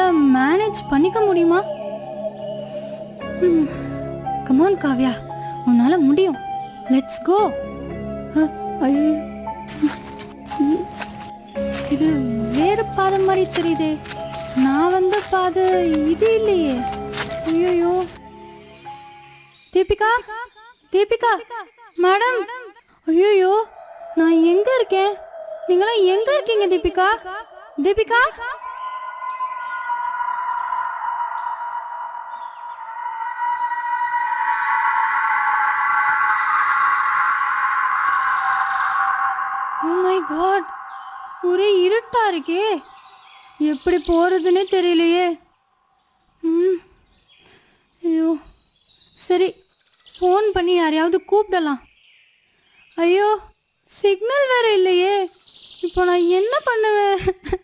manage பண்ணிக்க முடியுமா come on Kavya உன்னால முடியும் லெட்ஸ் கோ இது வேறு பாதை மாதிரி தெரியுதே நான் வந்த பாதை இது இல்லையே ஐயோ தீபிகா தீபிகா மேடம் ஐயோ நான் எங்க இருக்கேன் நீங்களாம் எங்க இருக்கீங்க Deepika Deepika oh my God ஒரே இருட்டா இருக்கே எப்படி போறதுன்னே தெரியலையே ம் ஐயோ சரி ஃபோன் பண்ணி யாரையாவது கூப்பிடலாம் ஐயோ சிக்னல் வேற இல்லையே இப்போ நான் என்ன பண்ணுவேன்